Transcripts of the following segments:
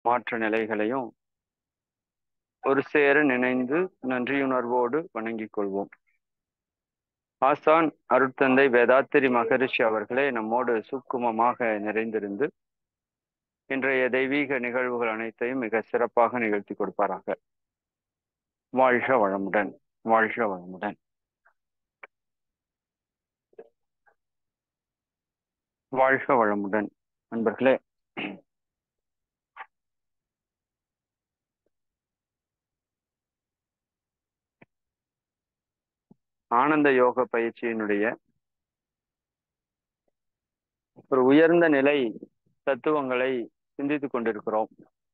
மாற்ற நிலைகளையும் ஒரு சேர நினைந்து நன்றியுணர்வோடு வணங்கிக் கொள்வோம் ஆசான் அருட்தந்தை வேதாத்திரி மகரிஷி அவர்களே நம்மோடு சூக்குமமாக நிறைந்திருந்து இன்றைய தெய்வீக நிகழ்வுகள் அனைத்தையும் மிக சிறப்பாக நிகழ்த்தி கொடுப்பாராக வாழ்க வளமுடன் வாழ்க வளமுடன் வாழ்க வளமுடன் நண்பர்களே ஆனந்த யோக பயிற்சியினுடைய ஒரு உயர்ந்த நிலை தத்துவங்களை சிந்தித்துக் கொண்டிருக்கிறோம்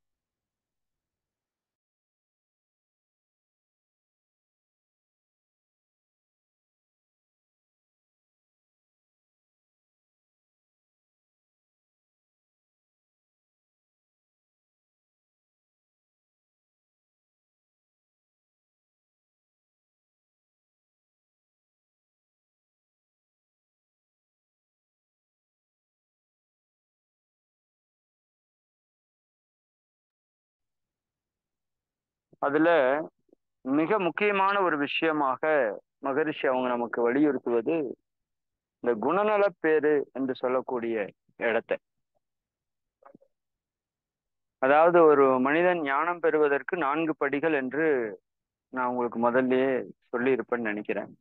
அதுல மிக முக்கியமான ஒரு விஷயமாக மகரிஷி அவங்க நமக்கு வலியுறுத்துவது இந்த குணநல பேரு என்று சொல்லக்கூடிய இடத்தை அதாவது ஒரு மனிதன் ஞானம் பெறுவதற்கு நான்கு படிகள் என்று நான் உங்களுக்கு முதல்லயே சொல்லி இருப்பேன்னு நினைக்கிறேன்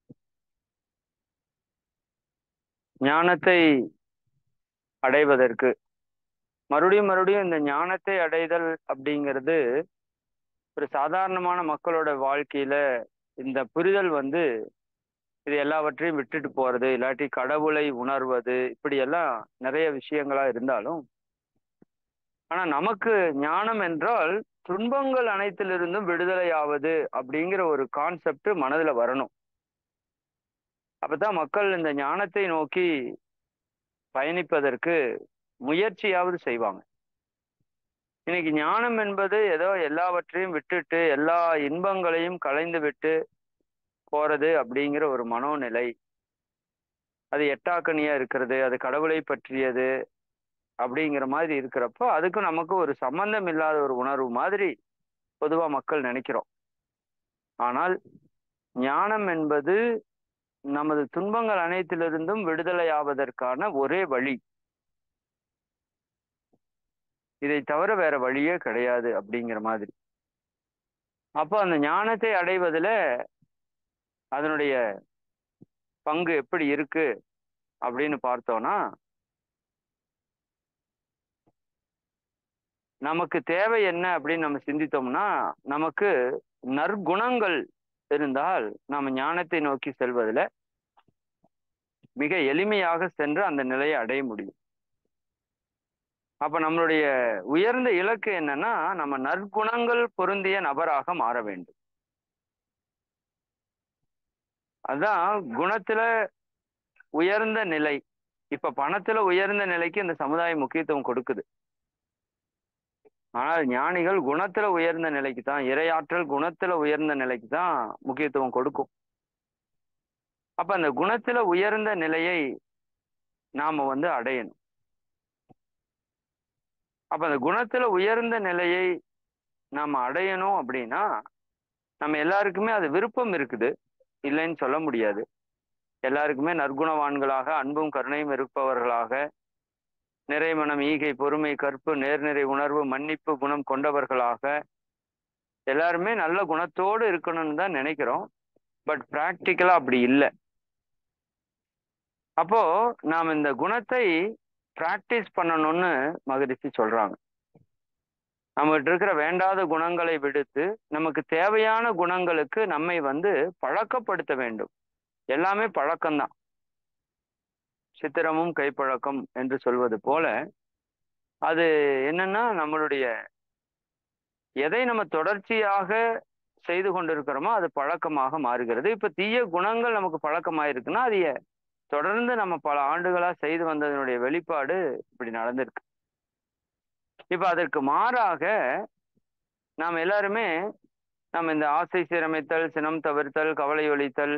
ஞானத்தை அடைவதற்கு மறுபடியும் மறுபடியும் இந்த ஞானத்தை அடைதல் அப்படிங்கிறது ஒரு சாதாரணமான மக்களோட வாழ்க்கையில இந்த புரிதல் வந்து இது எல்லாவற்றையும் விட்டுட்டு போறது இல்லாட்டி கடவுளை உணர்வது இப்படி எல்லாம் நிறைய விஷயங்களா இருந்தாலும் ஆனா நமக்கு ஞானம் என்றால் துன்பங்கள் அனைத்திலிருந்தும் விடுதலை ஆவது அப்படிங்கிற ஒரு கான்செப்ட் மனதுல வரணும் அப்பதான் மக்கள் இந்த ஞானத்தை நோக்கி பயணிப்பதற்கு முயற்சியாவது செய்வாங்க இன்னைக்கு ஞானம் என்பது ஏதோ எல்லாவற்றையும் விட்டுட்டு எல்லா இன்பங்களையும் கலைந்து விட்டு போறது அப்படிங்கிற ஒரு மனோநிலை அது எட்டாக்கனியா இருக்கிறது அது கடவுளை பற்றியது அப்படிங்கிற மாதிரி இருக்கிறப்போ அதுக்கும் நமக்கு ஒரு சம்பந்தம் இல்லாத ஒரு உணர்வு மாதிரி பொதுவா மக்கள் நினைக்கிறோம் ஆனால் ஞானம் என்பது நமது துன்பங்கள் அனைத்திலிருந்தும் விடுதலை ஆவதற்கான ஒரே வழி இதை தவிர வேற வழியே கிடையாது அப்படிங்கிற மாதிரி அப்போ அந்த ஞானத்தை அடைவதுல அதனுடைய பங்கு எப்படி இருக்கு அப்படின்னு பார்த்தோம்னா நமக்கு தேவை என்ன அப்படின்னு நம்ம சிந்தித்தோம்னா நமக்கு நற்குணங்கள் இருந்தால் நம்ம ஞானத்தை நோக்கி செல்வதில் மிக எளிமையாக சென்று அந்த நிலையை அடைய முடியும் அப்ப நம்மளுடைய உயர்ந்த இலக்கு என்னன்னா நம்ம நற்குணங்கள் பொருந்திய நபராக மாற வேண்டும் அதான் குணத்துல உயர்ந்த நிலை இப்ப பணத்துல உயர்ந்த நிலைக்கு இந்த சமுதாயம் முக்கியத்துவம் கொடுக்குது ஆனால் ஞானிகள் குணத்துல உயர்ந்த நிலைக்கு தான் இரையாற்றல் குணத்துல உயர்ந்த நிலைக்கு தான் முக்கியத்துவம் கொடுக்கும் அப்ப அந்த குணத்துல உயர்ந்த நிலையை நாம வந்து அடையணும் அப்ப அந்த குணத்துல உயர்ந்த நிலையை நாம அடையணும் அப்படின்னா நம்ம எல்லாருக்குமே அது விருப்பம் இருக்குது இல்லைன்னு சொல்ல முடியாது எல்லாருக்குமே நற்குணவான்களாக அன்பும் கருணையும் இருப்பவர்களாக நிறைமனம் ஈகை பொறுமை கற்பு நேர்நிறை உணர்வு மன்னிப்பு குணம் கொண்டவர்களாக எல்லாருமே நல்ல குணத்தோடு இருக்கணும்னு தான் நினைக்கிறோம் பட் பிராக்டிக்கலா அப்படி இல்லை அப்போ நாம் இந்த குணத்தை பிராக்டிஸ் பண்ணணும்னு மகரிஷி சொல்றாங்க நம்மகிட்ட இருக்கிற வேண்டாத குணங்களை விடுத்து நமக்கு தேவையான குணங்களுக்கு நம்மை வந்து பழக்கப்படுத்த வேண்டும் எல்லாமே பழக்கம்தான் சித்திரமும் கைப்பழக்கம் என்று சொல்வது போல அது என்னன்னா நம்மளுடைய எதை நம்ம தொடர்ச்சியாக செய்து கொண்டிருக்கிறோமோ அது பழக்கமாக மாறுகிறது இப்ப தீய குணங்கள் நமக்கு பழக்கமாயிருக்குன்னா அது தொடர்ந்து நம்ம பல ஆண்டுகளா செய்து வந்ததனுடைய வெளிப்பாடு இப்படி நடந்திருக்கு இப்ப அதற்கு மாறாக நாம் எல்லாருமே நம்ம இந்த ஆசை சீரமைத்தல் சினம் தவிர்த்தல் கவலை ஒழித்தல்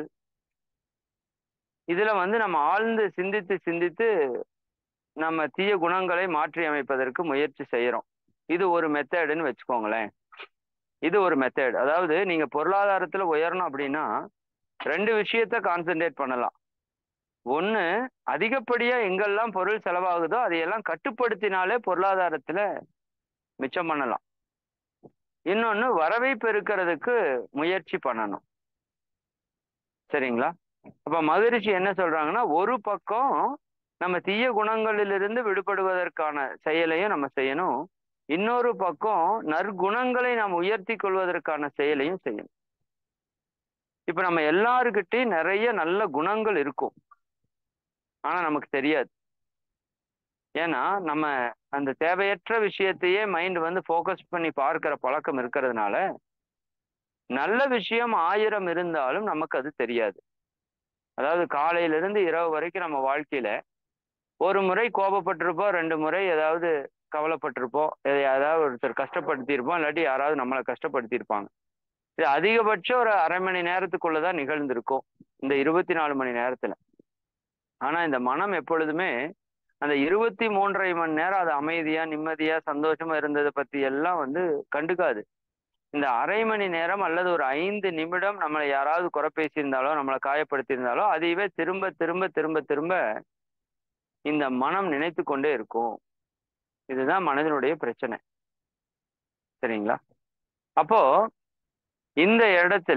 இதுல வந்து நம்ம ஆழ்ந்து சிந்தித்து சிந்தித்து நம்ம தீய குணங்களை மாற்றி அமைப்பதற்கு முயற்சி செய்யறோம் இது ஒரு மெத்தடுன்னு வச்சுக்கோங்களேன் இது ஒரு மெத்தட் அதாவது நீங்க பொருளாதாரத்துல உயரணும் அப்படின்னா ரெண்டு விஷயத்த கான்சென்ட்ரேட் பண்ணலாம் ஒண்ணு அதிகப்படியா எங்கெல்லாம் பொருள் செலவாகுதோ அதையெல்லாம் கட்டுப்படுத்தினாலே பொருளாதாரத்துல மிச்சம் பண்ணலாம் இன்னொன்னு வரவை பெருக்கிறதுக்கு முயற்சி பண்ணணும் சரிங்களா அப்ப மகிழ்ச்சி என்ன சொல்றாங்கன்னா ஒரு பக்கம் நம்ம தீய குணங்களிலிருந்து விடுபடுவதற்கான செயலையும் நம்ம செய்யணும் இன்னொரு பக்கம் நற்குணங்களை நாம் உயர்த்தி கொள்வதற்கான செயலையும் செய்யணும் இப்ப நம்ம எல்லாருக்கிட்டையும் நிறைய நல்ல குணங்கள் இருக்கும் ஆனா நமக்கு தெரியாது ஏன்னா நம்ம அந்த தேவையற்ற விஷயத்தையே மைண்ட் வந்து ஃபோக்கஸ் பண்ணி பார்க்கிற பழக்கம் இருக்கிறதுனால நல்ல விஷயம் ஆயிரம் இருந்தாலும் நமக்கு அது தெரியாது அதாவது காலையில இருந்து இரவு வரைக்கும் நம்ம வாழ்க்கையில ஒரு முறை கோபப்பட்டிருப்போம் ரெண்டு முறை ஏதாவது கவலைப்பட்டிருப்போம் ஏதாவது ஒருத்தர் கஷ்டப்படுத்தியிருப்போம் இல்லாட்டி யாராவது நம்மளை கஷ்டப்படுத்தியிருப்பாங்க இது அதிகபட்சம் ஒரு அரை மணி நேரத்துக்குள்ளதான் நிகழ்ந்திருக்கும் இந்த இருபத்தி நாலு மணி நேரத்துல ஆனா இந்த மனம் எப்பொழுதுமே அந்த இருபத்தி மூன்றரை மணி நேரம் அது அமைதியா நிம்மதியா சந்தோஷமா இருந்ததை பத்தி எல்லாம் வந்து கண்டுக்காது இந்த அரை மணி நேரம் அல்லது ஒரு ஐந்து நிமிடம் நம்மளை யாராவது குறை பேசியிருந்தாலோ நம்மளை காயப்படுத்தியிருந்தாலோ அதையவே திரும்ப திரும்ப திரும்ப திரும்ப இந்த மனம் நினைத்து கொண்டே இருக்கும் இதுதான் மனதினுடைய பிரச்சனை சரிங்களா அப்போ இந்த இடத்துல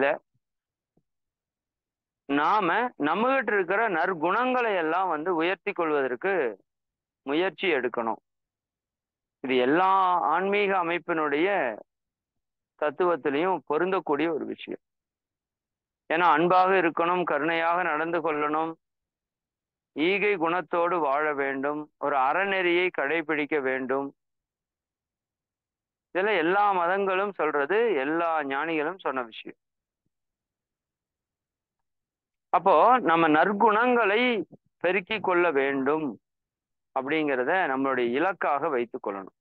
நாம நம்மகிட்ட இருக்கிற நற்குணங்களை எல்லாம் வந்து உயர்த்தி கொள்வதற்கு முயற்சி எடுக்கணும் இது எல்லா ஆன்மீக அமைப்பினுடைய தத்துவத்திலையும் பொருந்தக்கூடிய ஒரு விஷயம் ஏன்னா அன்பாக இருக்கணும் கருணையாக நடந்து கொள்ளணும் ஈகை குணத்தோடு வாழ வேண்டும் ஒரு அறநெறியை கடைபிடிக்க வேண்டும் இதுல எல்லா மதங்களும் சொல்றது எல்லா ஞானிகளும் சொன்ன விஷயம் அப்போ நம்ம நற்குணங்களை பெருக்கி கொள்ள வேண்டும் அப்படிங்கிறத நம்மளுடைய இலக்காக வைத்துக் கொள்ளணும்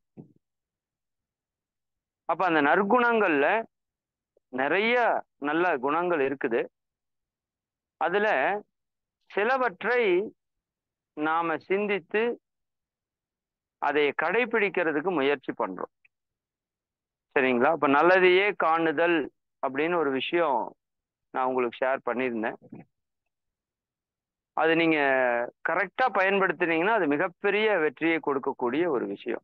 அப்ப அந்த நற்குணங்கள்ல நிறைய நல்ல குணங்கள் இருக்குது அதுல சிலவற்றை நாம சிந்தித்து அதை கடைபிடிக்கிறதுக்கு முயற்சி பண்றோம் சரிங்களா இப்ப நல்லதையே காணுதல் அப்படின்னு ஒரு விஷயம் நான் உங்களுக்கு ஷேர் பண்ணியிருந்தேன் அது நீங்க கரெக்டா பயன்படுத்தினீங்கன்னா அது மிகப்பெரிய வெற்றியை கொடுக்கக்கூடிய ஒரு விஷயம்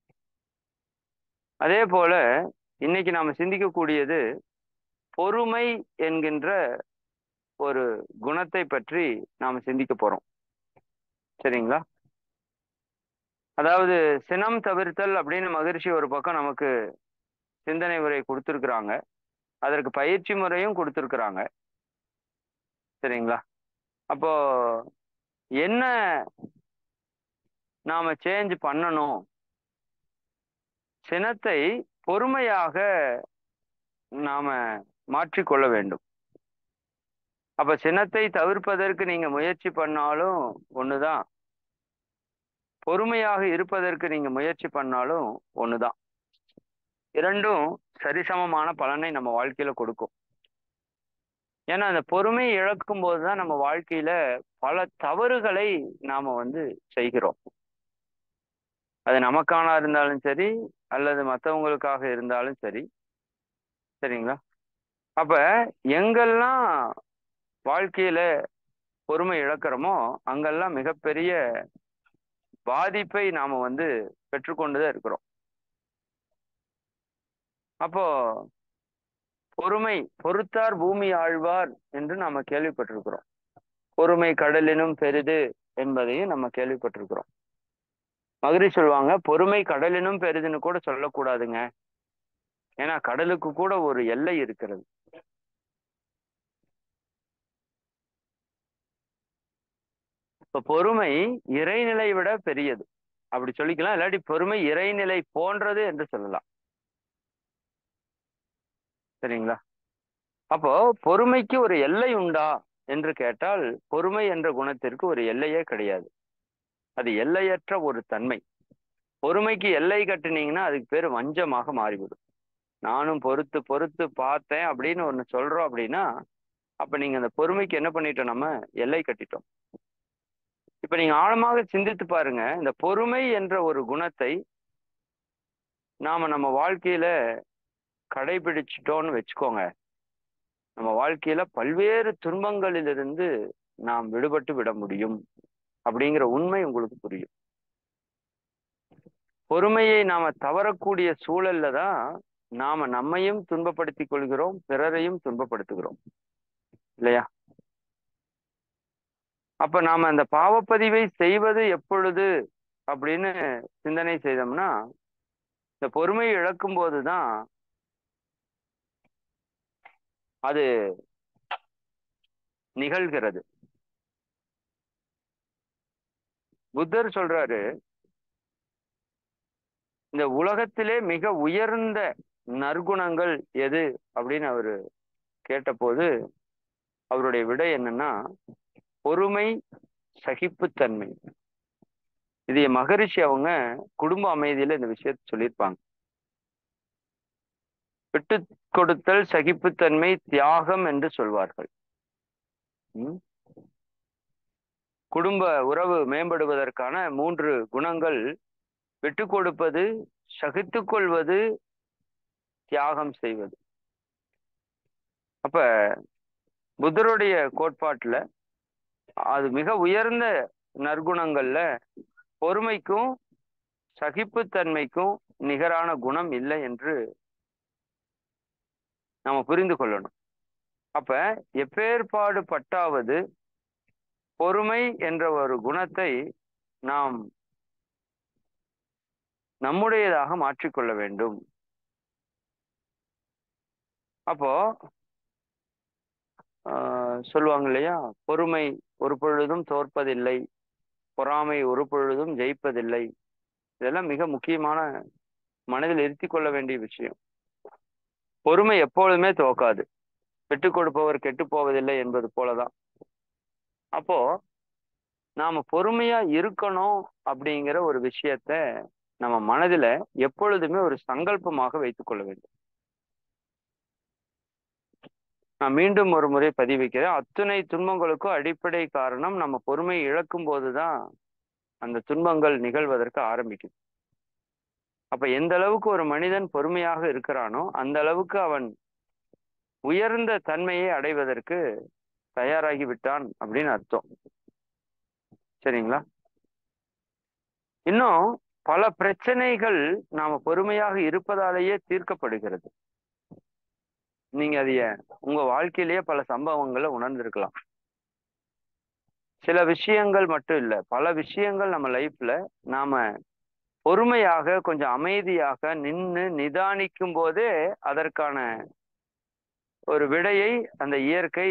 அதே போல இன்னைக்கு நாம சிந்திக்கக்கூடியது பொறுமை என்கின்ற ஒரு குணத்தை பற்றி நாம சிந்திக்க போறோம் சரிங்களா அதாவது சினம் தவிர்த்தல் அப்படின்னு மகிழ்ச்சி ஒரு பக்கம் நமக்கு சிந்தனை முறை கொடுத்துருக்குறாங்க அதற்கு பயிற்சி முறையும் கொடுத்துருக்குறாங்க சரிங்களா அப்போ என்ன நாம சேஞ்ச் பண்ணணும் சினத்தை பொறுமையாக நாம மாற்றிக்கொள்ள வேண்டும் அப்ப சினத்தை தவிர்ப்பதற்கு நீங்க முயற்சி பண்ணாலும் ஒண்ணுதான் பொறுமையாக இருப்பதற்கு நீங்க முயற்சி பண்ணாலும் ஒண்ணுதான் இரண்டும் சரிசமமான பலனை நம்ம வாழ்க்கையில கொடுக்கும் ஏன்னா அந்த பொறுமை இழக்கும் போதுதான் நம்ம வாழ்க்கையில பல தவறுகளை நாம வந்து செய்கிறோம் அது நமக்கான இருந்தாலும் சரி அல்லது மற்றவங்களுக்காக இருந்தாலும் சரி சரிங்களா அப்ப எங்கெல்லாம் வாழ்க்கையில பொறுமை இழக்கிறோமோ அங்கெல்லாம் மிகப்பெரிய பாதிப்பை நாம வந்து பெற்றுக்கொண்டுதான் இருக்கிறோம் அப்போ பொறுமை பொறுத்தார் பூமி ஆழ்வார் என்று நாம கேள்விப்பட்டிருக்கிறோம் பொறுமை கடலினும் பெரிது என்பதையும் நம்ம கேள்விப்பட்டிருக்கிறோம் மதுரை சொல்லுவாங்க பொறுமை கடலினும் பெரிதுன்னு கூட சொல்லக்கூடாதுங்க ஏன்னா கடலுக்கு கூட ஒரு எல்லை இருக்கிறது இப்ப பொறுமை இறைநிலை விட பெரியது அப்படி சொல்லிக்கலாம் இல்லாட்டி பொறுமை இறைநிலை போன்றது என்று சொல்லலாம் சரிங்களா அப்போ பொறுமைக்கு ஒரு எல்லை உண்டா என்று கேட்டால் பொறுமை என்ற குணத்திற்கு ஒரு எல்லையே கிடையாது அது எல்லையற்ற ஒரு தன்மை பொறுமைக்கு எல்லை கட்டுனீங்கன்னா அதுக்கு பேர் வஞ்சமாக மாறிவிடும் நானும் பொறுத்து பொறுத்து பார்த்தேன் அப்படின்னு ஒன்று சொல்றோம் அப்படின்னா அப்ப நீங்க அந்த பொறுமைக்கு என்ன பண்ணிட்டோம் நம்ம எல்லை கட்டிட்டோம் இப்ப நீங்க ஆழமாக சிந்தித்து பாருங்க இந்த பொறுமை என்ற ஒரு குணத்தை நாம நம்ம வாழ்க்கையில கடைபிடிச்சிட்டோம்னு வச்சுக்கோங்க நம்ம வாழ்க்கையில பல்வேறு துன்பங்களிலிருந்து நாம் விடுபட்டு விட முடியும் அப்படிங்கிற உண்மை உங்களுக்கு புரியும் பொறுமையை நாம தவறக்கூடிய சூழல்ல தான் நாம நம்மையும் துன்பப்படுத்திக் கொள்கிறோம் பிறரையும் துன்பப்படுத்துகிறோம் இல்லையா அப்ப நாம அந்த பாவப்பதிவை செய்வது எப்பொழுது அப்படின்னு சிந்தனை செய்தோம்னா இந்த பொறுமையை இழக்கும் போதுதான் அது நிகழ்கிறது புத்தர் சொல்றாரு இந்த உலகத்திலே மிக உயர்ந்த நற்குணங்கள் எது அப்படின்னு அவரு கேட்டபோது அவருடைய விடை என்னன்னா பொறுமை சகிப்புத்தன்மை இது மகரிஷி அவங்க குடும்ப அமைதியில இந்த விஷயத்த சொல்லியிருப்பாங்க விட்டு கொடுத்தல் சகிப்புத்தன்மை தியாகம் என்று சொல்வார்கள் குடும்ப உறவு மேம்படுவதற்கான மூன்று குணங்கள் விட்டு கொடுப்பது சகித்து கொள்வது தியாகம் செய்வது அப்ப புத்தருடைய கோட்பாட்டுல அது மிக உயர்ந்த நற்குணங்கள்ல பொறுமைக்கும் சகிப்புத்தன்மைக்கும் நிகரான குணம் இல்லை என்று நம்ம புரிந்து கொள்ளணும் அப்ப எப்பேற்பாடு பட்டாவது பொறுமை என்ற ஒரு குணத்தை நாம் நம்முடையதாக மாற்றிக்கொள்ள வேண்டும் அப்போ சொல்லுவாங்க இல்லையா பொறுமை ஒரு பொழுதும் தோற்பதில்லை பொறாமை ஒரு பொழுதும் ஜெயிப்பதில்லை இதெல்லாம் மிக முக்கியமான மனதில் இருத்தி கொள்ள வேண்டிய விஷயம் பொறுமை எப்பொழுதுமே தோக்காது விட்டு கொடுப்பவர் கெட்டு போவதில்லை என்பது போலதான் அப்போ நாம பொறுமையா இருக்கணும் அப்படிங்கிற ஒரு விஷயத்த நம்ம மனதில எப்பொழுதுமே ஒரு சங்கல்பமாக வைத்துக் கொள்ள வேண்டும் நான் மீண்டும் ஒரு முறை பதிவிக்கிறேன் அத்துணை துன்பங்களுக்கும் அடிப்படை காரணம் நம்ம பொறுமை இழக்கும் போதுதான் அந்த துன்பங்கள் நிகழ்வதற்கு ஆரம்பிக்குது அப்ப எந்த அளவுக்கு ஒரு மனிதன் பொறுமையாக இருக்கிறானோ அந்த அளவுக்கு அவன் உயர்ந்த தன்மையை அடைவதற்கு தயாராகி விட்டான் அப்படின்னு அர்த்தம் சரிங்களா இன்னும் பல பிரச்சனைகள் நாம பொறுமையாக இருப்பதாலேயே தீர்க்கப்படுகிறது நீங்க அதைய உங்க வாழ்க்கையிலேயே பல சம்பவங்களை உணர்ந்திருக்கலாம் சில விஷயங்கள் மட்டும் இல்ல பல விஷயங்கள் நம்ம லைஃப்ல நாம பொறுமையாக கொஞ்சம் அமைதியாக நின்று நிதானிக்கும் போதே அதற்கான ஒரு விடையை அந்த இயற்கை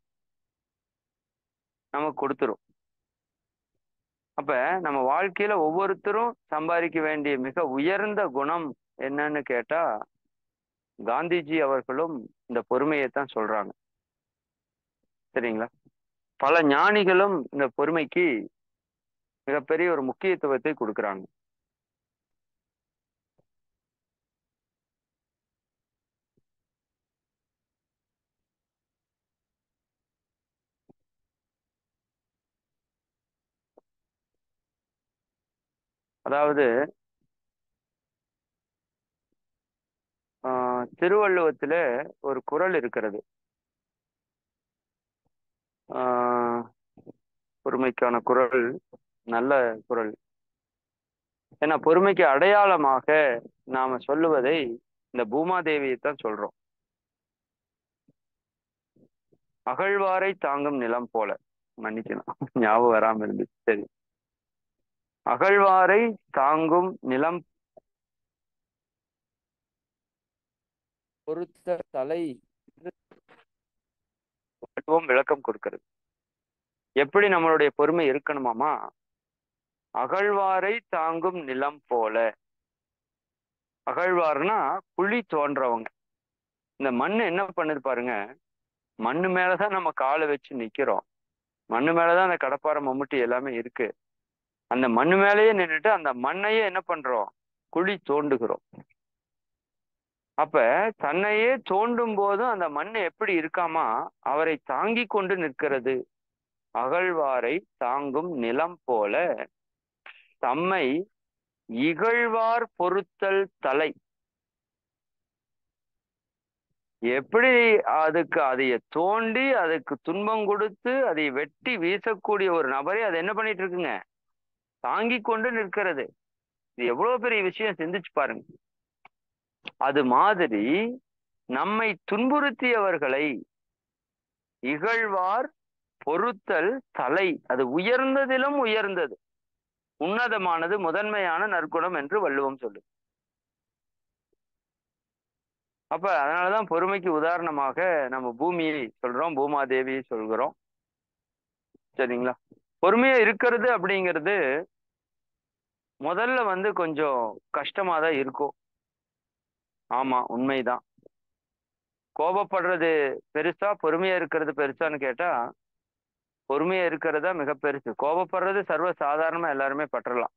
நமக்கு கொடுத்துரும் அப்ப நம்ம வாழ்க்கையில ஒவ்வொருத்தரும் சம்பாதிக்க வேண்டிய மிக உயர்ந்த குணம் என்னன்னு கேட்டா காந்திஜி அவர்களும் இந்த பொறுமையை தான் சொல்றாங்க சரிங்களா பல ஞானிகளும் இந்த பொறுமைக்கு மிகப்பெரிய ஒரு முக்கியத்துவத்தை கொடுக்குறாங்க அதாவது திருவள்ளுவத்துல ஒரு குரல் இருக்கிறது பொறுமைக்கான குரல் நல்ல குரல் ஏன்னா பொறுமைக்கு அடையாளமாக நாம சொல்லுவதை இந்த பூமாதேவியை தான் சொல்றோம் அகழ்வாரை தாங்கும் நிலம் போல மன்னிக்கணும் ஞாபகம் வராம இருந்துச்சு சரி அகழ்வாரை தாங்கும் நிலம் பொருத்த தலை விளக்கம் கொடுக்கிறது எப்படி நம்மளுடைய பொறுமை இருக்கணுமாமா அகழ்வாரை தாங்கும் நிலம் போல அகழ்வார்னா குழி தோன்றவங்க இந்த மண் என்ன பண்ணுது பாருங்க மண்ணு மேலதான் நம்ம காலை வச்சு நிக்கிறோம் மண்ணு மேலதான் அந்த கடப்பாறை மம்முட்டி எல்லாமே இருக்கு அந்த மண்ணு மேலேயே நின்றுட்டு அந்த மண்ணையே என்ன பண்றோம் குழி தோண்டுகிறோம் அப்ப தன்னையே தோண்டும் போதும் அந்த மண் எப்படி இருக்காமா அவரை தாங்கி கொண்டு நிற்கிறது அகழ்வாரை தாங்கும் நிலம் போல தம்மை இகழ்வார் பொறுத்தல் தலை எப்படி அதுக்கு அதைய தோண்டி அதுக்கு துன்பம் கொடுத்து அதை வெட்டி வீசக்கூடிய ஒரு நபரை அது என்ன பண்ணிட்டு இருக்குங்க தாங்கி கொண்டு நிற்கிறது இது எவ்வளவு பெரிய விஷயம் சிந்திச்சு பாருங்க அது மாதிரி நம்மை துன்புறுத்தியவர்களை இகழ்வார் பொறுத்தல் தலை அது உயர்ந்ததிலும் உயர்ந்தது உன்னதமானது முதன்மையான நற்குணம் என்று வள்ளுவம் சொல்லு அப்ப அதனாலதான் பொறுமைக்கு உதாரணமாக நம்ம பூமியை சொல்றோம் பூமாதேவியை சொல்கிறோம் சரிங்களா பொறுமையா இருக்கிறது அப்படிங்கிறது முதல்ல வந்து கொஞ்சம் கஷ்டமா தான் இருக்கும் ஆமா உண்மைதான் கோபப்படுறது பெருசா பொறுமையா இருக்கிறது பெருசான்னு கேட்டா பொறுமையா இருக்கிறதா மிக பெருசு கோபப்படுறது சர்வ சாதாரணமா எல்லாருமே பற்றலாம்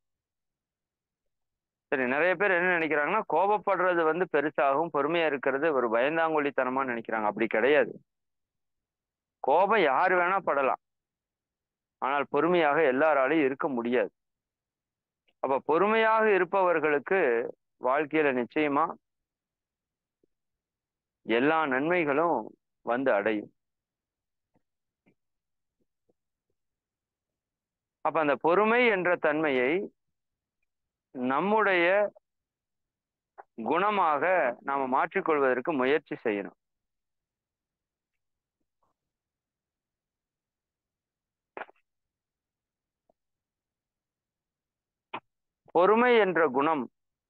சரி நிறைய பேர் என்ன நினைக்கிறாங்கன்னா கோபப்படுறது வந்து பெருசாகும் பொறுமையா இருக்கிறது ஒரு பயந்தாங்கொல்லித்தனமா நினைக்கிறாங்க அப்படி கிடையாது கோபம் யார் வேணா படலாம் ஆனால் பொறுமையாக எல்லாராலையும் இருக்க முடியாது அப்ப பொறுமையாக இருப்பவர்களுக்கு வாழ்க்கையில நிச்சயமா எல்லா நன்மைகளும் வந்து அடையும் அப்ப அந்த பொறுமை என்ற தன்மையை நம்முடைய குணமாக நாம மாற்றிக்கொள்வதற்கு முயற்சி செய்யணும் பொறுமை என்ற குணம்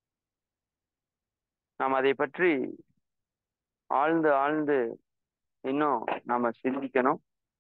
நாம் அதை பற்றி ஆழ்ந்து ஆழ்ந்து இன்னும் நாம சிந்திக்கணும்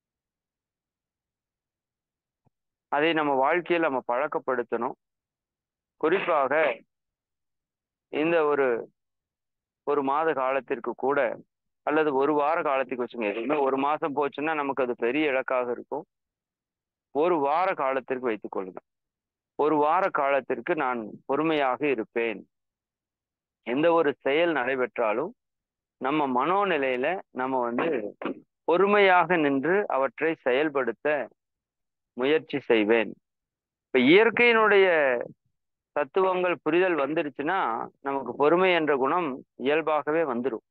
அதை நம்ம வாழ்க்கையில் நம்ம பழக்கப்படுத்தணும் குறிப்பாக இந்த ஒரு ஒரு மாத காலத்திற்கு கூட அல்லது ஒரு வார காலத்துக்கு வச்சுங்க எதுவுமே ஒரு மாசம் போச்சுன்னா நமக்கு அது பெரிய இலக்காக இருக்கும் ஒரு வார காலத்திற்கு வைத்துக் கொள்ளுங்க ஒரு வார காலத்திற்கு நான் பொறுமையாக இருப்பேன் எந்த ஒரு செயல் நடைபெற்றாலும் நம்ம மனோநிலையில நம்ம வந்து பொறுமையாக நின்று அவற்றை செயல்படுத்த முயற்சி செய்வேன் இப்ப இயற்கையினுடைய தத்துவங்கள் புரிதல் வந்துருச்சுன்னா நமக்கு பொறுமை என்ற குணம் இயல்பாகவே வந்துடும்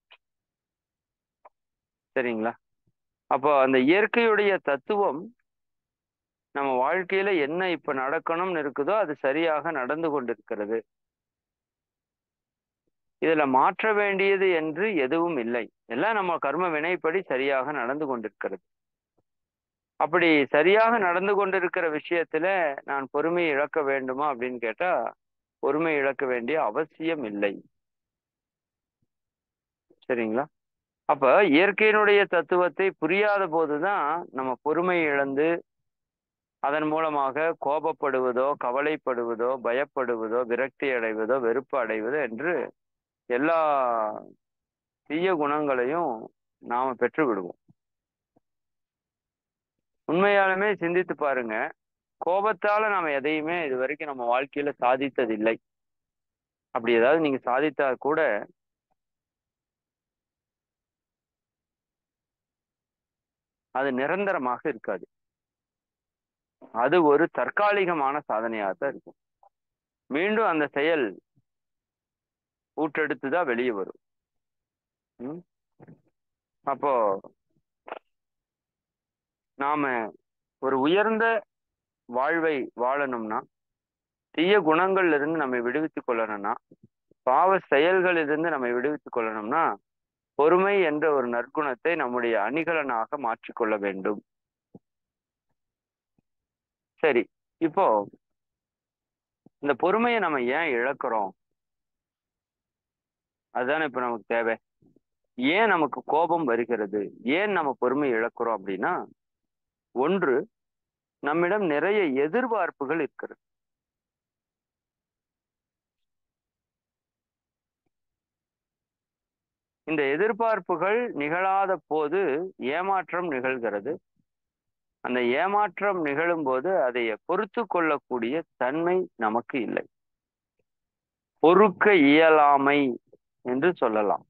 சரிங்களா அப்போ அந்த இயற்கையுடைய தத்துவம் நம்ம வாழ்க்கையில என்ன இப்ப நடக்கணும்னு இருக்குதோ அது சரியாக நடந்து கொண்டிருக்கிறது இதுல மாற்ற வேண்டியது என்று எதுவும் இல்லை எல்லாம் நம்ம கர்ம வினைப்படி சரியாக நடந்து கொண்டிருக்கிறது அப்படி சரியாக நடந்து கொண்டிருக்கிற விஷயத்துல நான் பொறுமை இழக்க வேண்டுமா அப்படின்னு கேட்டா பொறுமை இழக்க வேண்டிய அவசியம் இல்லை சரிங்களா அப்ப இயற்கையினுடைய தத்துவத்தை புரியாத போதுதான் நம்ம பொறுமை இழந்து அதன் மூலமாக கோபப்படுவதோ கவலைப்படுவதோ பயப்படுவதோ விரக்தி அடைவதோ வெறுப்பு அடைவதோ என்று எல்லா தீய குணங்களையும் நாம பெற்று விடுவோம் உண்மையாலுமே சிந்தித்து பாருங்க கோபத்தால நாம எதையுமே இது வரைக்கும் நம்ம வாழ்க்கையில சாதித்ததில்லை அப்படி ஏதாவது நீங்க சாதித்தா கூட அது நிரந்தரமாக இருக்காது அது ஒரு தற்காலிகமான சாதனையாக தான் இருக்கும் மீண்டும் அந்த செயல் ஊற்றெடுத்து தான் வெளியே வரும் ம்? அப்போ நாம ஒரு உயர்ந்த வாழ்வை வாழணும்னா தீய குணங்கள்ல இருந்து நம்மை விடுவித்துக் கொள்ளணும்னா பாவ செயல்களில் இருந்து நம்மை விடுவித்துக் கொள்ளணும்னா பொறுமை என்ற ஒரு நற்குணத்தை நம்முடைய அணிகலனாக மாற்றிக்கொள்ள வேண்டும் சரி இப்போ இந்த பொறுமையை நம்ம ஏன் இழக்கிறோம் அதுதானே இப்ப நமக்கு தேவை ஏன் நமக்கு கோபம் வருகிறது ஏன் நம்ம பொறுமை இழக்கிறோம் அப்படின்னா ஒன்று நம்மிடம் நிறைய எதிர்பார்ப்புகள் இருக்கிறது இந்த எதிர்பார்ப்புகள் நிகழாத போது ஏமாற்றம் நிகழ்கிறது அந்த ஏமாற்றம் நிகழும் போது அதை பொறுத்து கொள்ளக்கூடிய தன்மை நமக்கு இல்லை பொறுக்க இயலாமை என்று சொல்லலாம்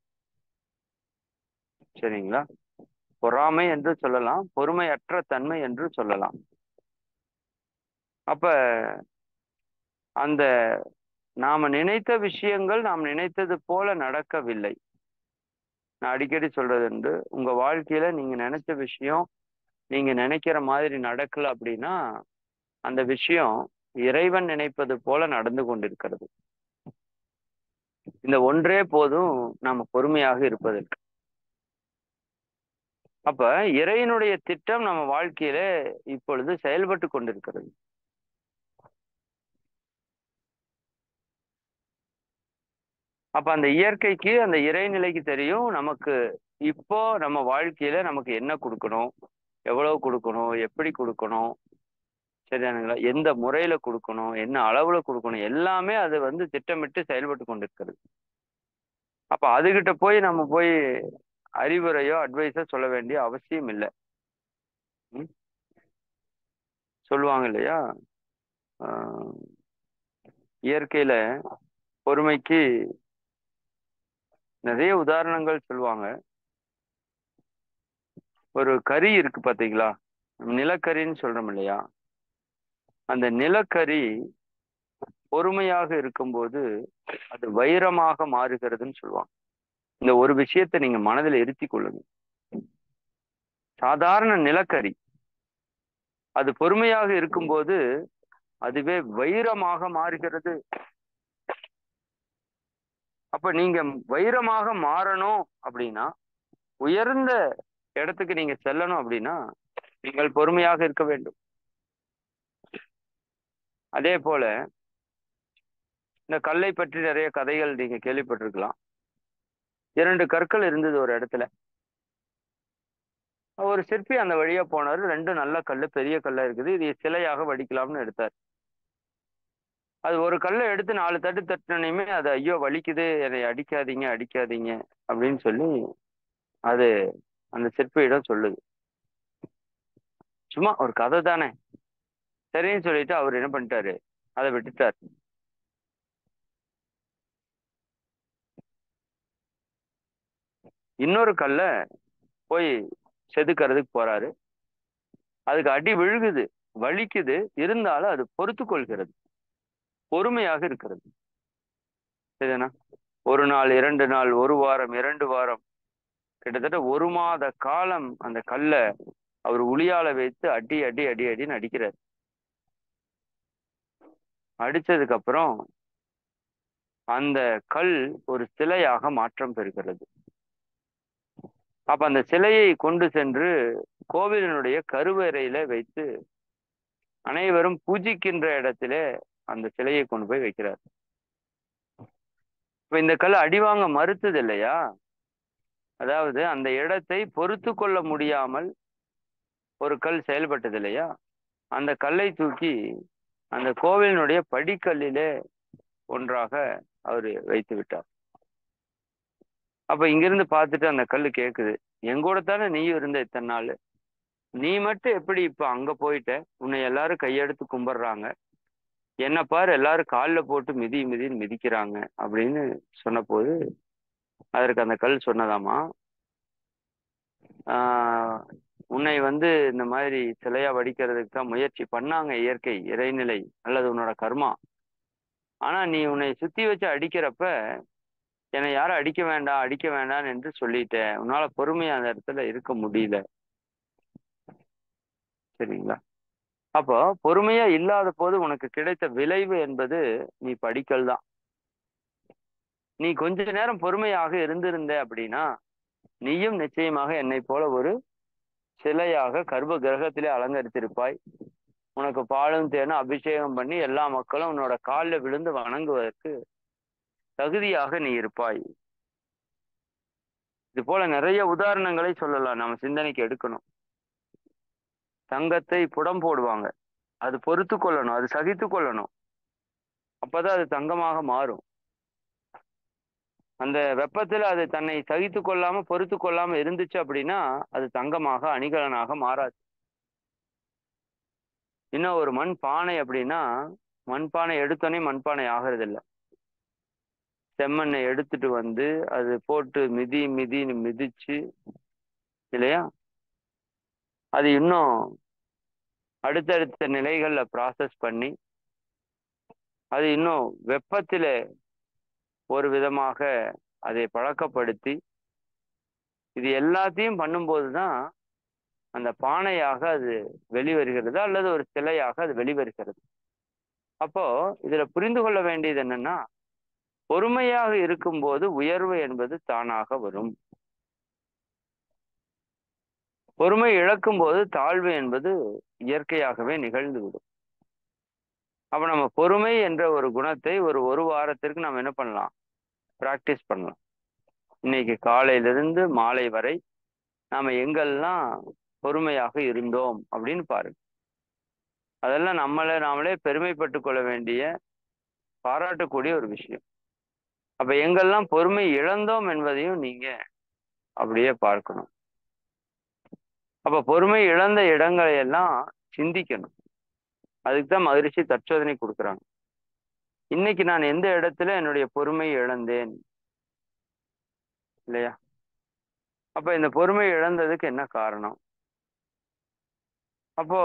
சரிங்களா பொறாமை என்று சொல்லலாம் பொறுமையற்ற தன்மை என்று சொல்லலாம் அப்ப அந்த நாம நினைத்த விஷயங்கள் நாம் நினைத்தது போல நடக்கவில்லை நான் அடிக்கடி சொல்றது உண்டு உங்க வாழ்க்கையில நீங்க நினைச்ச விஷயம் நீங்க நினைக்கிற மாதிரி நடக்கல அப்படின்னா அந்த விஷயம் இறைவன் நினைப்பது போல நடந்து கொண்டிருக்கிறது இந்த ஒன்றே போதும் நாம பொறுமையாக இருப்பதற்கு அப்ப இறைவனுடைய திட்டம் நம்ம வாழ்க்கையில இப்பொழுது செயல்பட்டு கொண்டிருக்கிறது அப்ப அந்த இயற்கைக்கு அந்த இறைநிலைக்கு தெரியும் நமக்கு இப்போ நம்ம வாழ்க்கையில நமக்கு என்ன கொடுக்கணும் எவ்வளவு கொடுக்கணும் எப்படி கொடுக்கணும் சரியானுங்களா எந்த முறையில கொடுக்கணும் என்ன அளவுல கொடுக்கணும் எல்லாமே அது வந்து திட்டமிட்டு செயல்பட்டு கொண்டிருக்கிறது அப்ப அதுகிட்ட போய் நம்ம போய் அறிவுரையோ அட்வைஸோ சொல்ல வேண்டிய அவசியம் இல்லை ம்? சொல்லுவாங்க இல்லையா ஆஹ் இயற்கையில பொறுமைக்கு நிறைய உதாரணங்கள் சொல்லுவாங்க ஒரு கறி இருக்கு பாத்தீங்களா நிலக்கரின்னு சொல்றோம் இல்லையா அந்த நிலக்கரி பொறுமையாக இருக்கும்போது அது வைரமாக மாறுகிறதுன்னு சொல்லுவாங்க இந்த ஒரு விஷயத்தை நீங்க மனதில் இருத்தி கொள்ளுங்க சாதாரண நிலக்கரி அது பொறுமையாக இருக்கும்போது அதுவே வைரமாக மாறுகிறது அப்ப நீங்க வைரமாக மாறணும் அப்படின்னா உயர்ந்த இடத்துக்கு நீங்க செல்லணும் அப்படின்னா நீங்கள் பொறுமையாக இருக்க வேண்டும் அதே போல இந்த கல்லை பற்றி நிறைய கதைகள் நீங்க கேள்விப்பட்டிருக்கலாம் இரண்டு கற்கள் இருந்தது ஒரு இடத்துல ஒரு சிற்பி அந்த வழியா போனாரு ரெண்டு நல்ல கல்லு பெரிய கல்லா இருக்குது இது சிலையாக வடிக்கலாம்னு எடுத்தார் அது ஒரு கல்லை எடுத்து நாலு தட்டு தட்டினையுமே அது ஐயோ வலிக்குது என்னை அடிக்காதீங்க அடிக்காதீங்க அப்படின்னு சொல்லி அது அந்த சிற்பியிடம் சொல்லுது சும்மா ஒரு கதை தானே சரின்னு சொல்லிட்டு அவர் என்ன பண்ணிட்டாரு அதை விட்டுட்டார் இன்னொரு கல்ல போய் செதுக்கிறதுக்கு போறாரு அதுக்கு அடி விழுகுது வலிக்குது இருந்தாலும் அது பொறுத்து கொள்கிறது பொறுமையாக இருக்கிறது சரிதானா ஒரு நாள் இரண்டு நாள் ஒரு வாரம் இரண்டு வாரம் கிட்டத்தட்ட ஒரு மாத காலம் அந்த கல்லை அவர் உளியால வைத்து அடி அடி அடி அடின்னு அடிக்கிறார் அடிச்சதுக்கு அப்புறம் அந்த கல் ஒரு சிலையாக மாற்றம் பெறுகிறது அப்ப அந்த சிலையை கொண்டு சென்று கோவிலினுடைய கருவறையில வைத்து அனைவரும் பூஜிக்கின்ற இடத்திலே அந்த சிலையை கொண்டு போய் வைக்கிறார் இப்ப இந்த கல் அடிவாங்க மறுத்தது இல்லையா அதாவது அந்த இடத்தை பொறுத்து கொள்ள முடியாமல் ஒரு கல் செயல்பட்டது இல்லையா அந்த கல்லை தூக்கி அந்த கோவிலினுடைய படிக்கல்லிலே ஒன்றாக அவர் வைத்து விட்டார் அப்ப இங்கிருந்து பார்த்துட்டு அந்த கல் கேக்குது எங்கூட தானே நீயும் இருந்த இத்தனை நாள் நீ மட்டும் எப்படி இப்ப அங்க போயிட்ட உன்னை எல்லாரும் கையெடுத்து கும்பிடுறாங்க என்ன பாரு எல்லாரும் காலில் போட்டு மிதி மிதின்னு மிதிக்கிறாங்க அப்படின்னு சொன்னபோது அதற்கு அந்த கல் சொன்னதாமா ஆஹ் உன்னை வந்து இந்த மாதிரி சிலையா வடிக்கிறதுக்கு தான் முயற்சி பண்ணாங்க இயற்கை இறைநிலை அல்லது உன்னோட கர்மா ஆனா நீ உன்னை சுத்தி வச்சு அடிக்கிறப்ப என்னை யாரும் அடிக்க வேண்டாம் அடிக்க வேண்டாம் என்று சொல்லிட்டேன் உன்னால பொறுமையா அந்த இடத்துல இருக்க முடியல சரிங்களா அப்போ பொறுமையா இல்லாத போது உனக்கு கிடைத்த விளைவு என்பது நீ படிக்கல் தான் நீ கொஞ்ச நேரம் பொறுமையாக இருந்திருந்த அப்படின்னா நீயும் நிச்சயமாக என்னை போல ஒரு சிலையாக கர்ப்ப கிரகத்திலே அலங்கரித்திருப்பாய் உனக்கு பாலும் தேனும் அபிஷேகம் பண்ணி எல்லா மக்களும் உன்னோட காலில் விழுந்து வணங்குவதற்கு தகுதியாக நீ இருப்பாய் இது போல நிறைய உதாரணங்களை சொல்லலாம் நம்ம சிந்தனைக்கு எடுக்கணும் தங்கத்தை புடம் போடுவாங்க அது பொறுத்து கொள்ளணும் அது சகித்து கொள்ளணும் அப்பதான் அது தங்கமாக மாறும் அந்த வெப்பத்துல அது தன்னை சகித்து கொள்ளாம பொறுத்து கொள்ளாம இருந்துச்சு அப்படின்னா அது தங்கமாக அணிகலனாக மாறாது இன்னும் ஒரு மண் பானை அப்படின்னா மண்பானை எடுத்தோடனே மண்பானை ஆகிறது இல்லை செம்மண்ணை எடுத்துட்டு வந்து அது போட்டு மிதி மிதின்னு மிதிச்சு இல்லையா அது இன்னும் அடுத்தடுத்த நிலைகள்ல ப்ராசஸ் பண்ணி அது இன்னும் வெப்பத்திலே ஒரு விதமாக அதை பழக்கப்படுத்தி இது எல்லாத்தையும் பண்ணும்போது தான் அந்த பானையாக அது வெளிவருகிறது அல்லது ஒரு சிலையாக அது வெளிவருகிறது அப்போ இதுல புரிந்து கொள்ள வேண்டியது என்னன்னா பொறுமையாக இருக்கும்போது உயர்வு என்பது தானாக வரும் பொறுமை இழக்கும் போது தாழ்வு என்பது இயற்கையாகவே நிகழ்ந்துவிடும் அப்ப நம்ம பொறுமை என்ற ஒரு குணத்தை ஒரு ஒரு வாரத்திற்கு நம்ம என்ன பண்ணலாம் பிராக்டிஸ் பண்ணலாம் இன்னைக்கு காலையிலிருந்து மாலை வரை நாம எங்கெல்லாம் பொறுமையாக இருந்தோம் அப்படின்னு பாருங்க அதெல்லாம் நம்மளை நாமளே பெருமைப்பட்டு கொள்ள வேண்டிய பாராட்டக்கூடிய ஒரு விஷயம் அப்ப எங்கெல்லாம் பொறுமை இழந்தோம் என்பதையும் நீங்க அப்படியே பார்க்கணும் அப்ப பொறுமை இழந்த இடங்களை எல்லாம் சிந்திக்கணும் அதுக்கு தான் மகிழ்ச்சி தற்சோதனை கொடுக்குறாங்க இன்னைக்கு நான் எந்த இடத்துல என்னுடைய பொறுமை இழந்தேன் இல்லையா அப்ப இந்த பொறுமை இழந்ததுக்கு என்ன காரணம் அப்போ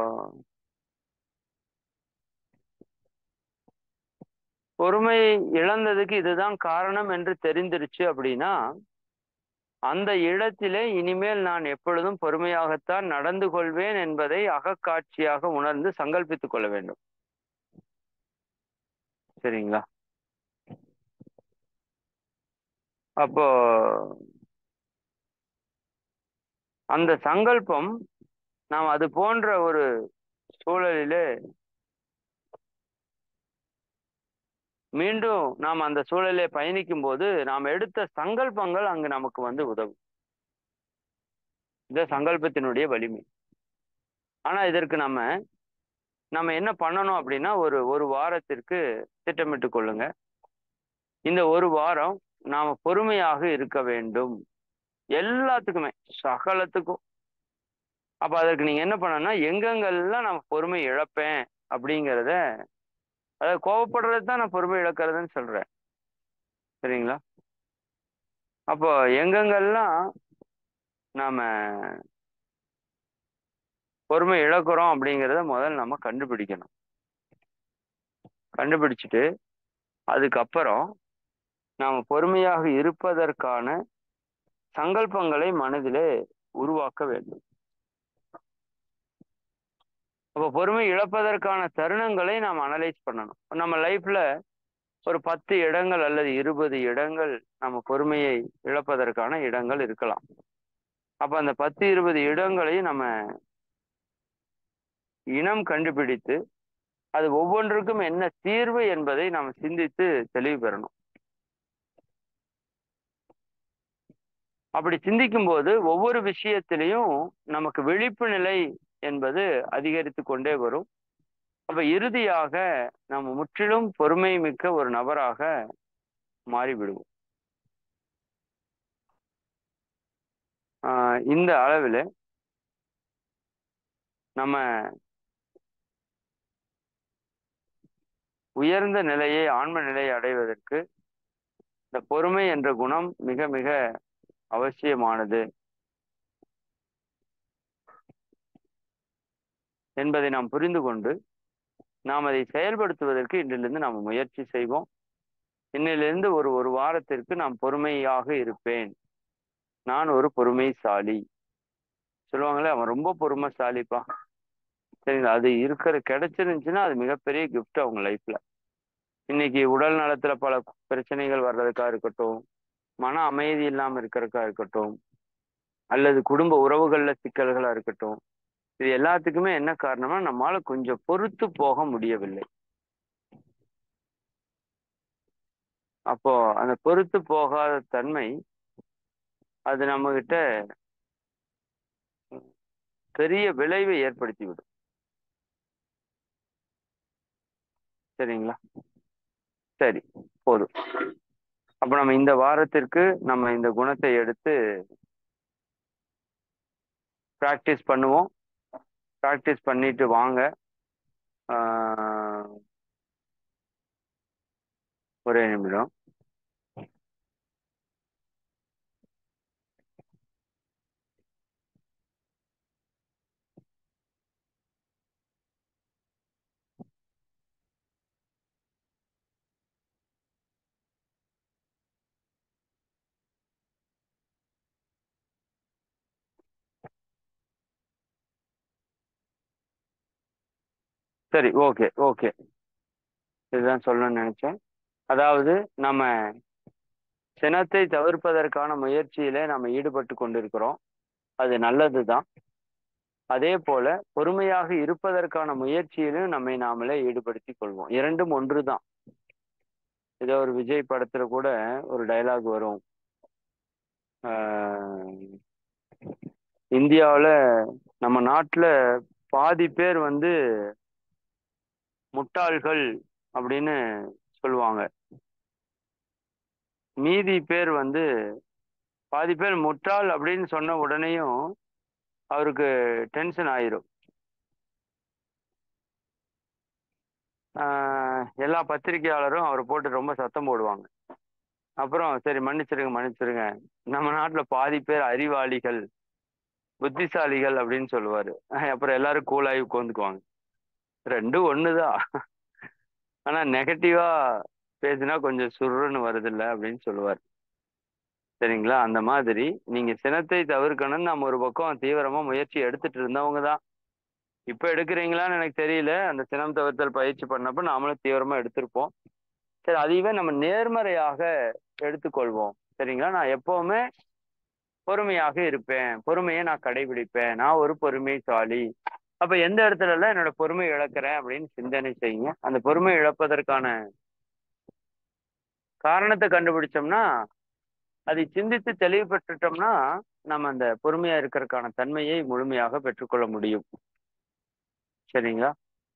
பொறுமை இழந்ததுக்கு இதுதான் காரணம் என்று தெரிந்திருச்சு அப்படின்னா அந்த இடத்திலே இனிமேல் நான் எப்பொழுதும் பொறுமையாகத்தான் நடந்து கொள்வேன் என்பதை அகக்காட்சியாக உணர்ந்து சங்கல்பித்துக் கொள்ள வேண்டும் சரிங்களா அப்போ அந்த சங்கல்பம் நாம் அது போன்ற ஒரு சூழலிலே மீண்டும் நாம் அந்த சூழலை பயணிக்கும் போது நாம் எடுத்த சங்கல்பங்கள் அங்கு நமக்கு வந்து உதவும் இந்த சங்கல்பத்தினுடைய வலிமை ஆனா இதற்கு நம்ம நம்ம என்ன பண்ணணும் அப்படின்னா ஒரு ஒரு வாரத்திற்கு திட்டமிட்டு கொள்ளுங்க இந்த ஒரு வாரம் நாம பொறுமையாக இருக்க வேண்டும் எல்லாத்துக்குமே சகலத்துக்கும் அப்ப அதற்கு நீங்க என்ன பண்ணணும்னா எங்கெங்கெல்லாம் நம்ம பொறுமை இழப்பேன் அப்படிங்கிறத அதாவது கோவப்படுறது தான் நான் பொறுமை இழக்கிறதுன்னு சொல்றேன் சரிங்களா அப்போ எங்கெங்கெல்லாம் நாம பொறுமை இழக்கிறோம் அப்படிங்கிறத முதல்ல நம்ம கண்டுபிடிக்கணும் கண்டுபிடிச்சிட்டு அதுக்கப்புறம் நாம் பொறுமையாக இருப்பதற்கான சங்கல்பங்களை மனதிலே உருவாக்க வேண்டும் அப்போ பொறுமை இழப்பதற்கான தருணங்களை நாம் அனலைஸ் பண்ணணும் நம்ம லைஃப்ல ஒரு பத்து இடங்கள் அல்லது இருபது இடங்கள் நம்ம பொறுமையை இழப்பதற்கான இடங்கள் இருக்கலாம் அப்ப அந்த பத்து இருபது இடங்களையும் நம்ம இனம் கண்டுபிடித்து அது ஒவ்வொன்றுக்கும் என்ன தீர்வு என்பதை நாம் சிந்தித்து தெளிவு பெறணும் அப்படி சிந்திக்கும் போது ஒவ்வொரு விஷயத்திலையும் நமக்கு விழிப்பு நிலை என்பது அதிகரித்து கொண்டே வரும் அப்ப இறுதியாக நம்ம முற்றிலும் பொறுமை மிக்க ஒரு நபராக மாறிவிடுவோம் ஆஹ் இந்த அளவில் நம்ம உயர்ந்த நிலையை ஆன்ம நிலையை அடைவதற்கு இந்த பொறுமை என்ற குணம் மிக மிக அவசியமானது என்பதை நாம் புரிந்து கொண்டு நாம் அதை செயல்படுத்துவதற்கு இன்றிலிருந்து நாம் முயற்சி செய்வோம் இன்னிலிருந்து ஒரு ஒரு வாரத்திற்கு நான் பொறுமையாக இருப்பேன் நான் ஒரு பொறுமைசாலி சொல்லுவாங்களே அவன் ரொம்ப பொறுமைசாலிப்பா சரிங்களா அது இருக்கிற கிடைச்சிருந்துச்சுன்னா அது மிகப்பெரிய கிஃப்ட் அவங்க லைஃப்ல இன்னைக்கு உடல் நலத்துல பல பிரச்சனைகள் வர்றதுக்கா இருக்கட்டும் மன அமைதி இல்லாம இருக்கிறதுக்கா இருக்கட்டும் அல்லது குடும்ப உறவுகள்ல சிக்கல்களா இருக்கட்டும் இது எல்லாத்துக்குமே என்ன காரணம்னா நம்மளால கொஞ்சம் பொறுத்து போக முடியவில்லை அப்போ அந்த பொறுத்து போகாத தன்மை அது நம்ம கிட்ட பெரிய விளைவை ஏற்படுத்தி விடும் சரிங்களா சரி போதும் அப்ப நம்ம இந்த வாரத்திற்கு நம்ம இந்த குணத்தை எடுத்து ப்ராக்டிஸ் பண்ணுவோம் ப்ராக்டிஸ் பண்ணிட்டு வாங்க ஆஹ் ஒரே நிமிடம் சரி ஓகே ஓகே இதுதான் சொல்லணும்னு நினைச்சேன் அதாவது நம்ம சினத்தை தவிர்ப்பதற்கான முயற்சியிலே நம்ம ஈடுபட்டு கொண்டிருக்கிறோம் அது நல்லது தான் அதே போல பொறுமையாக இருப்பதற்கான முயற்சியிலும் நம்மை நாமளே ஈடுபடுத்திக் கொள்வோம் இரண்டும் ஒன்று தான் ஏதோ ஒரு விஜய் படத்துல கூட ஒரு டைலாக் வரும் ஆஹ் இந்தியாவுல நம்ம நாட்டுல பாதி பேர் வந்து முட்டாள்கள் அப்படின்னு சொல்லுவாங்க மீதி பேர் வந்து பாதி பேர் முட்டாள் அப்படின்னு சொன்ன உடனேயும் அவருக்கு டென்ஷன் ஆயிரும் ஆஹ் எல்லா பத்திரிகையாளரும் அவரை போட்டு ரொம்ப சத்தம் போடுவாங்க அப்புறம் சரி மன்னிச்சிருங்க மன்னிச்சிருங்க நம்ம நாட்டுல பாதி பேர் அறிவாளிகள் புத்திசாலிகள் அப்படின்னு சொல்லுவாரு அப்புறம் எல்லாரும் கூலாகி உட்காந்துக்குவாங்க ரெண்டும் ஒண்ணுதான் ஆனா நெகட்டிவா பேசினா கொஞ்சம் சுருன்னு வருதில்ல அப்படின்னு சொல்லுவார் சரிங்களா அந்த மாதிரி நீங்க சினத்தை தவிர்க்கணும்னு நம்ம ஒரு பக்கம் தீவிரமா முயற்சி எடுத்துட்டு இருந்தவங்க தான் இப்ப எடுக்கிறீங்களான்னு எனக்கு தெரியல அந்த சினம் தவிர்த்தல் பயிற்சி பண்ணப்ப நாமளும் தீவிரமா எடுத்திருப்போம் சரி அதையவே நம்ம நேர்மறையாக எடுத்துக்கொள்வோம் சரிங்களா நான் எப்பவுமே பொறுமையாக இருப்பேன் பொறுமையை நான் கடைபிடிப்பேன் நான் ஒரு பொறுமைசாலி அப்ப எந்த இடத்துல எல்லாம் என்னோட பொறுமை இழக்கிறேன் அப்படின்னு சிந்தனை செய்யுங்க அந்த பொறுமை இழப்பதற்கான காரணத்தை கண்டுபிடிச்சோம்னா அதை சிந்தித்து தெளிவு பெற்றுட்டோம்னா நம்ம அந்த பொறுமையா இருக்கிறதுக்கான தன்மையை முழுமையாக பெற்றுக்கொள்ள முடியும் சரிங்களா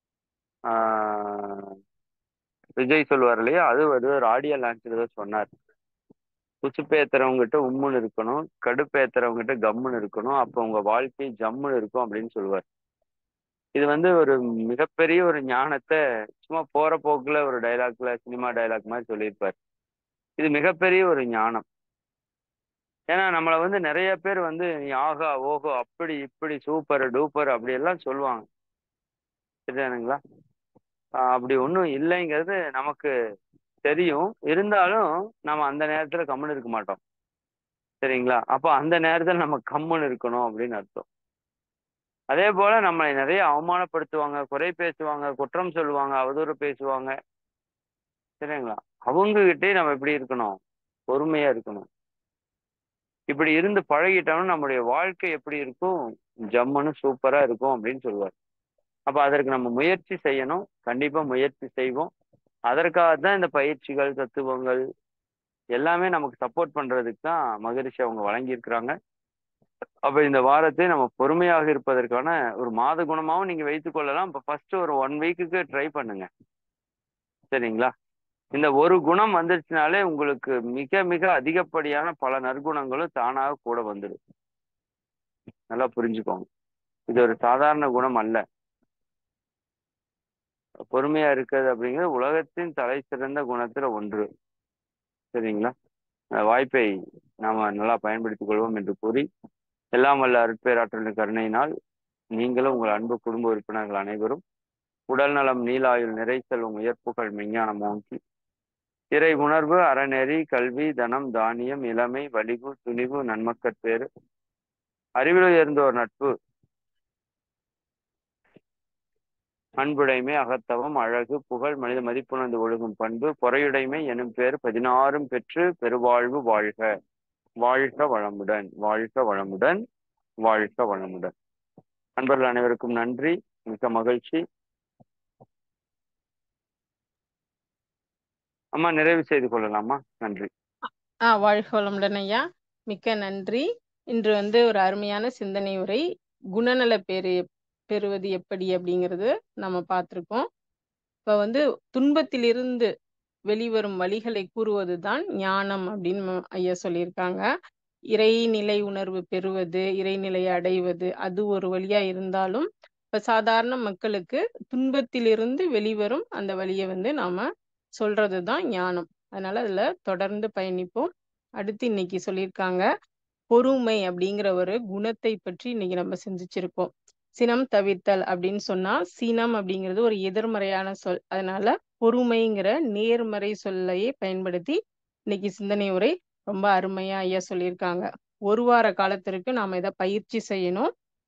ஆஹ் விஜய் சொல்லுவார் இல்லையா அது வந்து ஒரு ஆடியோ லான்ச்சில் தான் சொன்னார் குசுப்பேத்துறவங்ககிட்ட உம்முன்னு இருக்கணும் கடுப்பேத்துறவங்ககிட்ட கம்முன்னு இருக்கணும் அப்போ உங்க வாழ்க்கை ஜம்முன்னு இருக்கும் அப்படின்னு சொல்லுவார் இது வந்து ஒரு மிகப்பெரிய ஒரு ஞானத்தை சும்மா போற போக்குல ஒரு டைலாக்ல சினிமா டைலாக் மாதிரி சொல்லியிருப்பார் இது மிகப்பெரிய ஒரு ஞானம் ஏன்னா நம்மளை வந்து நிறைய பேர் வந்து நீ ஆகா ஓஹோ அப்படி இப்படி சூப்பர் டூப்பர் அப்படி எல்லாம் சொல்லுவாங்க சரிதானுங்களா ஆஹ் அப்படி ஒன்றும் இல்லைங்கிறது நமக்கு தெரியும் இருந்தாலும் நம்ம அந்த நேரத்துல கம்முன்னு இருக்க மாட்டோம் சரிங்களா அப்போ அந்த நேரத்துல நம்ம கம்முன்னு இருக்கணும் அப்படின்னு அர்த்தம் அதே போல நம்மளை நிறைய அவமானப்படுத்துவாங்க குறை பேசுவாங்க குற்றம் சொல்லுவாங்க அவதூறு பேசுவாங்க சரிங்களா அவங்க கிட்டே நம்ம எப்படி இருக்கணும் பொறுமையா இருக்கணும் இப்படி இருந்து பழகிட்டோம்னா நம்முடைய வாழ்க்கை எப்படி இருக்கும் ஜம்முன்னு சூப்பரா இருக்கும் அப்படின்னு சொல்லுவார் அப்ப அதற்கு நம்ம முயற்சி செய்யணும் கண்டிப்பா முயற்சி செய்வோம் அதற்காக தான் இந்த பயிற்சிகள் தத்துவங்கள் எல்லாமே நமக்கு சப்போர்ட் பண்றதுக்கு தான் மகரிஷி அவங்க வழங்கியிருக்கிறாங்க அப்ப இந்த வாரத்தை நம்ம பொறுமையாக இருப்பதற்கான ஒரு மாத குணமாவும் நீங்க வைத்துக் கொள்ளலாம் இப்ப ஃபர்ஸ்ட் ஒரு ஒன் வீக்குக்கு ட்ரை பண்ணுங்க சரிங்களா இந்த ஒரு குணம் வந்துருச்சுனாலே உங்களுக்கு மிக மிக அதிகப்படியான பல நற்குணங்களும் தானாக கூட வந்துடும் நல்லா புரிஞ்சுக்கோங்க இது ஒரு சாதாரண குணம் அல்ல பொறுமையா இருக்கிறது அப்படிங்கிறது உலகத்தின் தலை சிறந்த குணத்துல ஒன்று சரிங்களா வாய்ப்பை நாம நல்லா பயன்படுத்திக் கொள்வோம் என்று கூறி எல்லாம் வல்ல அருட்பேராற்றலின் கருணையினால் நீங்களும் உங்கள் அன்பு குடும்ப உறுப்பினர்கள் அனைவரும் உடல் நலம் நீலாயுள் நிறை செல்வம் உயர்ப்புகள் மெஞ்ஞானம் ஓங்கி இறை உணர்வு அறநெறி கல்வி தனம் தானியம் இளமை வலிவு துணிவு நன்மக்கட்பேறு அறிவில் உயர்ந்தோர் நட்பு அன்புடைமை அகத்தவம் அழகு புகழ் மனித மதிப்புணர்ந்து ஒழுகும் பண்பு பொறையுடைமை எனும் பேர் பதினாறும் பெற்று பெருவாழ்வு வாழ்க வாழ்க வளமுடன் வாழ்க வளமுடன் வாழ்க வளமுடன் அன்பர்கள் அனைவருக்கும் நன்றி மிக்க மகிழ்ச்சி அம்மா நிறைவு செய்து கொள்ளலாமா நன்றி ஆ வாழ்க வளமுடன் ஐயா மிக்க நன்றி இன்று வந்து ஒரு அருமையான சிந்தனை உரை குணநல பேரு பெறுவது எப்படி அப்படிங்கிறது நம்ம பார்த்துருக்கோம் இப்போ வந்து துன்பத்திலிருந்து வெளிவரும் வழிகளை கூறுவது தான் ஞானம் அப்படின்னு ஐயா சொல்லியிருக்காங்க இறைநிலை உணர்வு பெறுவது இறைநிலை அடைவது அது ஒரு வழியா இருந்தாலும் இப்போ சாதாரண மக்களுக்கு துன்பத்திலிருந்து வெளிவரும் அந்த வழியை வந்து நாம சொல்றது தான் ஞானம் அதனால அதுல தொடர்ந்து பயணிப்போம் அடுத்து இன்னைக்கு சொல்லியிருக்காங்க பொறுமை அப்படிங்கிற ஒரு குணத்தை பற்றி இன்னைக்கு நம்ம சிந்திச்சிருக்கோம் சினம் தவிர்த்தல் அப்படின்னு சொன்னா சினம் அப்படிங்கிறது ஒரு எதிர்மறையான சொல் அதனால பொறுமைங்கிற நேர்மறை சொல்லையே பயன்படுத்தி இன்னைக்கு சிந்தனை உரை ரொம்ப அருமையா ஐயா சொல்லியிருக்காங்க ஒரு வார காலத்திற்கு நாம இதை பயிற்சி செய்யணும்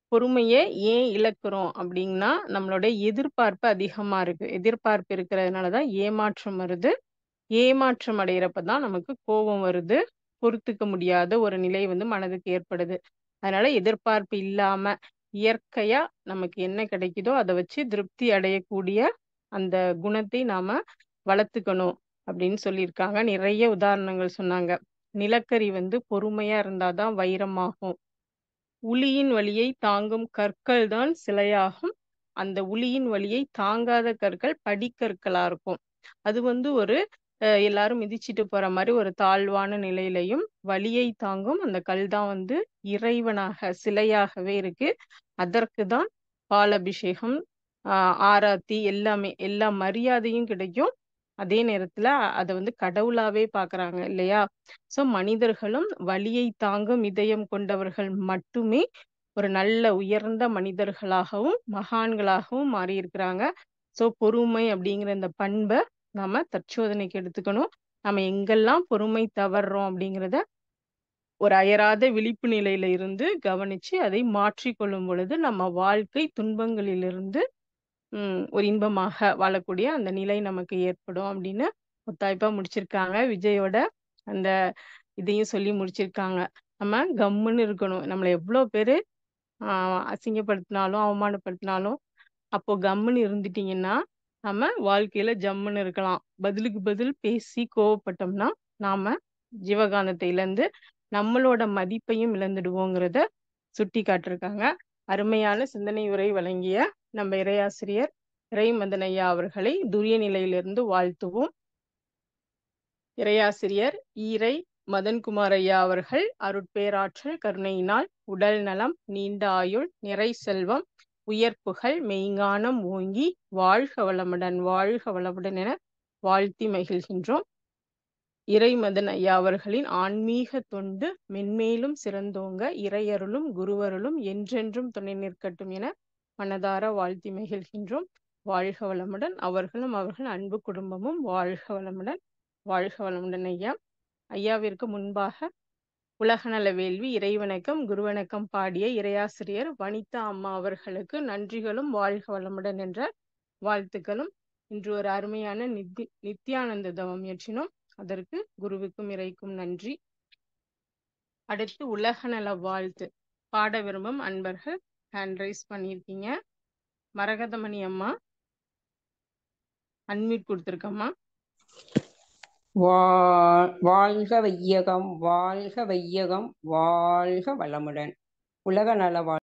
பொறுமையை ஏன் இழக்கிறோம் அப்படின்னா நம்மளுடைய எதிர்பார்ப்பு அதிகமா இருக்கு எதிர்பார்ப்பு இருக்கிறதுனால தான் ஏமாற்றம் வருது ஏமாற்றம் அடையிறப்ப தான் நமக்கு கோபம் வருது பொறுத்துக்க முடியாத ஒரு நிலை வந்து மனதுக்கு ஏற்படுது அதனால எதிர்பார்ப்பு இல்லாம இயற்கையா நமக்கு என்ன கிடைக்குதோ அதை வச்சு திருப்தி அடையக்கூடிய அந்த குணத்தை நாம வளர்த்துக்கணும் அப்படின்னு சொல்லியிருக்காங்க நிறைய உதாரணங்கள் சொன்னாங்க நிலக்கரி வந்து பொறுமையா இருந்தாதான் வைரமாகும் உளியின் வலியை தாங்கும் கற்கள் தான் சிலையாகும் அந்த உளியின் வலியை தாங்காத கற்கள் படிக்கற்களா இருக்கும் அது வந்து ஒரு அஹ், எல்லாரும் மிதிச்சிட்டு போற மாதிரி ஒரு தாழ்வான நிலையிலையும் வலியை தாங்கும் அந்த கல் தான் வந்து இறைவனாக சிலையாகவே இருக்கு அதற்கு தான் பாலபிஷேகம் ஆஹ் ஆராத்தி எல்லாமே எல்லா மரியாதையும் கிடைக்கும் அதே நேரத்துல அதை வந்து கடவுளாவே பாக்குறாங்க இல்லையா சோ மனிதர்களும் வலியை தாங்கும் இதயம் கொண்டவர்கள் மட்டுமே ஒரு நல்ல உயர்ந்த மனிதர்களாகவும் மகான்களாகவும் மாறி இருக்கிறாங்க சோ பொறுமை அப்படிங்கிற இந்த பண்பை நாம தற்சோதனைக்கு எடுத்துக்கணும் நம்ம எங்கெல்லாம் பொறுமை தவறுறோம் அப்படிங்கிறத ஒரு அயராத விழிப்பு நிலையில இருந்து கவனிச்சு அதை மாற்றிக்கொள்ளும் பொழுது நம்ம வாழ்க்கை துன்பங்களிலிருந்து உம் ஒரு இன்பமாக வாழக்கூடிய அந்த நிலை நமக்கு ஏற்படும் அப்படின்னு முத்தாய்ப்பா முடிச்சிருக்காங்க விஜயோட அந்த இதையும் சொல்லி முடிச்சிருக்காங்க நம்ம கம்முன்னு இருக்கணும் நம்மளை எவ்வளவு பேரு ஆஹ் அசிங்கப்படுத்தினாலும் அவமானப்படுத்தினாலும் அப்போ கம்முன்னு இருந்துட்டீங்கன்னா நம்ம வாழ்க்கையில ஜம்முன்னு இருக்கலாம் பதிலுக்கு பதில் பேசி கோவப்பட்டோம்னா நாம ஜீவகாந்தத்தை இழந்து நம்மளோட மதிப்பையும் இழந்துடுவோங்கிறத சுட்டி காட்டிருக்காங்க அருமையான சிந்தனை உரை வழங்கிய நம்ம இறையாசிரியர் இறைமதன் ஐயா அவர்களை துரிய நிலையிலிருந்து வாழ்த்துவோம் இறையாசிரியர் ஈரை மதன்குமார் ஐயா அவர்கள் அருட்பேராற்றல் கருணையினால் உடல் நலம் நீண்ட ஆயுள் நிறை செல்வம் உயர்ப்புகள் மெய்ஞானம் ஓங்கி வாழ்க வளமுடன் வாழ்க வளமுடன் என வாழ்த்தி மகிழ்கின்றோம் இறைமதன் ஐயா அவர்களின் ஆன்மீக தொண்டு மென்மேலும் சிறந்தோங்க இறையருளும் குருவருளும் என்றென்றும் துணை நிற்கட்டும் என மனதார வாழ்த்தி மகிழ்கின்றோம் வாழ்க வளமுடன் அவர்களும் அவர்கள் அன்பு குடும்பமும் வாழ்க வளமுடன் வாழ்க வளமுடன் ஐயா ஐயாவிற்கு முன்பாக உலகநல வேள்வி இறைவணக்கம் குருவணக்கம் பாடிய இறையாசிரியர் வனிதா அம்மா அவர்களுக்கு நன்றிகளும் வாழ்க வளமுடன் என்ற வாழ்த்துக்களும் இன்று ஒரு அருமையான நித்தி நித்யானந்த தவம் இயற்றினோம் அதற்கு குருவுக்கும் இறைக்கும் நன்றி அடுத்து உலகநல வாழ்த்து பாட விரும்பும் அன்பர்கள் ஹேண்ட் ரைஸ் பண்ணியிருக்கீங்க மரகதமணி அம்மா அன்மியூட் கொடுத்துருக்கம்மா வா- வாழ்க வையகம் வாழ்க வையகம் வாழ்க வளமுடன் உலக நல வாழ்